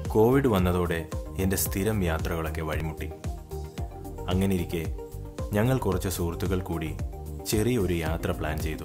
Covid വന്നതോടെ എൻ്റെ സ്ഥിരം യാത്രകളൊക്കെ വഴിമുട്ടി അങ്ങനെ ഇരിക്കെ ഞങ്ങൾ കുറച്ച് സുഹൃത്തുക്കൾ കൂടി ചെറിയൊരു യാത്ര പ്ലാൻ ചെയ്തു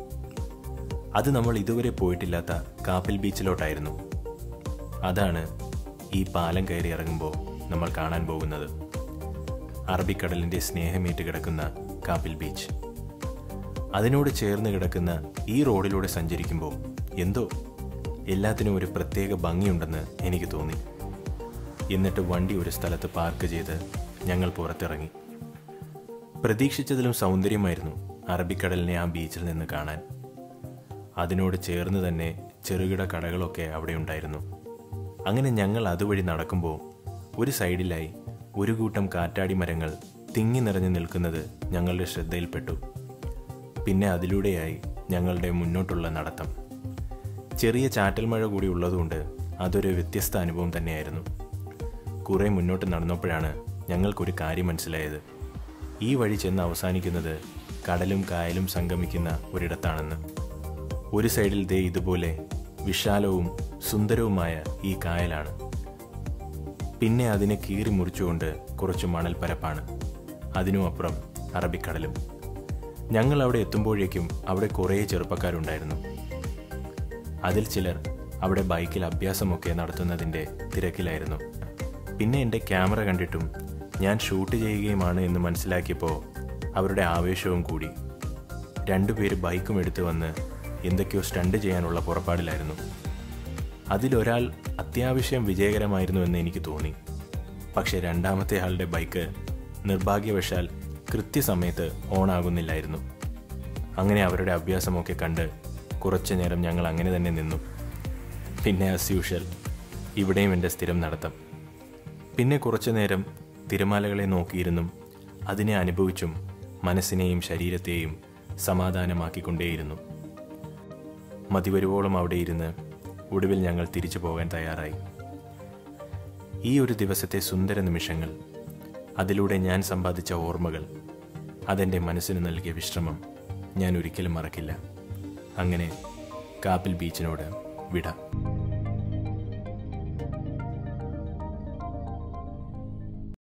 അത് നമ്മൾ ഇതുവരെ പോയിട്ടില്ലാത്ത കാപ്പിൽ ബീച്ചിലോട്ടായിരുന്നു അതാണ് ഈ പാലം കയറി ഇറങ്ങുമ്പോൾ നമ്മൾ കാണാൻ പോകുന്നത് അറബിക്കടലിൻ്റെ സ്നേഹമേറ്റ് കിടക്കുന്ന കാപ്പിൽ ബീച്ച് അതിനോട് ചേർന്ന് കിടക്കുന്ന ഈ റോഡിലൂടെ സഞ്ചരിക്കുമ്പോൾ എന്തോ എല്ലാത്തിനും ഒരു പ്രത്യേക ഭംഗിയുണ്ടെന്ന് എനിക്ക് തോന്നി എന്നിട്ട് വണ്ടി ഒരു സ്ഥലത്ത് പാർക്ക് ചെയ്ത് ഞങ്ങൾ പുറത്തിറങ്ങി പ്രതീക്ഷിച്ചതിലും സൗന്ദര്യമായിരുന്നു അറബിക്കടലിനെ ആ ബീച്ചിൽ നിന്ന് കാണാൻ അതിനോട് ചേർന്ന് തന്നെ ചെറുകിട കടകളൊക്കെ അവിടെ ഉണ്ടായിരുന്നു അങ്ങനെ ഞങ്ങൾ അതുവഴി നടക്കുമ്പോൾ ഒരു സൈഡിലായി ഒരു കൂട്ടം കാറ്റാടി മരങ്ങൾ തിങ്ങി നിറഞ്ഞു നിൽക്കുന്നത് ഞങ്ങളുടെ ശ്രദ്ധയിൽപ്പെട്ടു പിന്നെ അതിലൂടെയായി ഞങ്ങളുടെ മുന്നോട്ടുള്ള നടത്തം ചെറിയ ചാറ്റൽ മഴ കൂടി ഉള്ളതുകൊണ്ട് അതൊരു വ്യത്യസ്ത അനുഭവം തന്നെയായിരുന്നു കുറെ മുന്നോട്ട് നടന്നപ്പോഴാണ് ഞങ്ങൾക്കൊരു കാര്യം മനസ്സിലായത് ഈ വഴി ചെന്ന് അവസാനിക്കുന്നത് കടലും കായലും സംഗമിക്കുന്ന ഒരിടത്താണെന്ന് ഒരു സൈഡിൽ ദേ ഇതുപോലെ വിശാലവും സുന്ദരവുമായ ഈ കായലാണ് പിന്നെ അതിനെ കീറി മുറിച്ചുകൊണ്ട് കുറച്ച് മണൽപ്പരപ്പാണ് അതിനും അപ്പുറം അറബിക്കടലും ഞങ്ങൾ അവിടെ എത്തുമ്പോഴേക്കും അവിടെ കുറേ ചെറുപ്പക്കാരുണ്ടായിരുന്നു അതിൽ ചിലർ അവിടെ ബൈക്കിൽ അഭ്യാസമൊക്കെ നടത്തുന്നതിൻ്റെ തിരക്കിലായിരുന്നു പിന്നെ എൻ്റെ ക്യാമറ കണ്ടിട്ടും ഞാൻ ഷൂട്ട് ചെയ്യുകയുമാണ് എന്ന് മനസ്സിലാക്കിയപ്പോൾ അവരുടെ ആവേശവും കൂടി രണ്ടുപേര് ബൈക്കും എടുത്തു വന്ന് എന്തൊക്കെയോ സ്റ്റണ്ട് ചെയ്യാനുള്ള പുറപ്പാടിലായിരുന്നു അതിലൊരാൾ അത്യാവശ്യം വിജയകരമായിരുന്നു എന്ന് എനിക്ക് തോന്നി പക്ഷേ രണ്ടാമത്തെ ആളുടെ ബൈക്ക് നിർഭാഗ്യവശാൽ കൃത്യസമയത്ത് ഓണാകുന്നില്ലായിരുന്നു അങ്ങനെ അവരുടെ അഭ്യാസമൊക്കെ കണ്ട് കുറച്ചു നേരം ഞങ്ങൾ അങ്ങനെ തന്നെ നിന്നു പിന്നെ ആസ് യൂഷ്വൽ ഇവിടെയും എൻ്റെ സ്ഥിരം നടത്തം പിന്നെ കുറച്ചു നേരം തിരമാലകളെ നോക്കിയിരുന്നും അതിനെ അനുഭവിച്ചും മനസ്സിനെയും ശരീരത്തെയും സമാധാനമാക്കിക്കൊണ്ടേയിരുന്നു മതിവരുവോളം അവിടെ ഇരുന്ന് ഒടുവിൽ ഞങ്ങൾ തിരിച്ചു പോകാൻ തയ്യാറായി ഈ ഒരു ദിവസത്തെ സുന്ദര നിമിഷങ്ങൾ അതിലൂടെ ഞാൻ സമ്പാദിച്ച ഓർമ്മകൾ അതെൻ്റെ മനസ്സിന് നൽകിയ വിശ്രമം ഞാൻ ഒരിക്കലും മറക്കില്ല അങ്ങനെ കാപ്പിൽ ബീച്ചിനോട് വിട